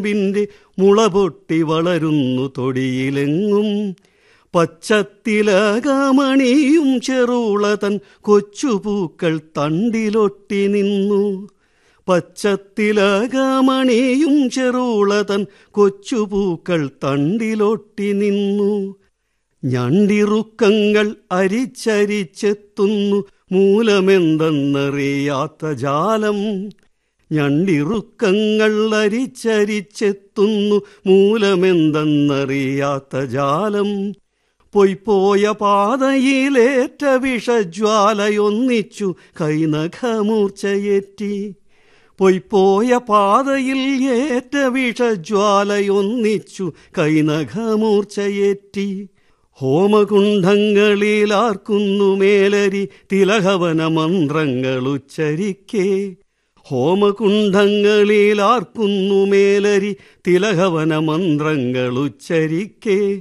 വിന്റെ മുള പൊട്ടി വളരുന്നു തൊടിയിലെങ്ങും പച്ചത്തിലകമണിയും ചെറുളതൻ കൊച്ചുപൂക്കൾ തണ്ടിലൊട്ടി നിന്നു പച്ചത്തിലകമണിയും ചെറുളതൻ കൊച്ചുപൂക്കൾ തണ്ടിലൊട്ടി നിന്നു ഞണ്ടിറുക്കങ്ങൾ അരിച്ചരിച്ചെത്തുന്നു മൂലമെന്തെന്നറിയാത്ത ജാലം ഞണ്ടിറുക്കങ്ങൾ അരിച്ചരിച്ചെത്തുന്നു മൂലമെന്തെന്നറിയാത്ത ജാലം പൊയ്പോയ പാതയിലേറ്റ വിഷജ്വാലയൊന്നിച്ചു കൈനഖമൂർച്ചയേറ്റി പൊയ്പോയ പാതയിൽ ഏറ്റ വിഷജ്വാലയൊന്നിച്ചു കൈനഖമൂർച്ചയേറ്റി ഹോമകുണ്ഡങ്ങളിലാർക്കുന്നു മേലരി തിലഹവന മന്ത്രങ്ങളുച്ചരിക്കേ ഹോമകുണ്ഡങ്ങളിലാർക്കുന്നു മേലരി തിലഹവന മന്ത്രങ്ങളുച്ചരിക്കേ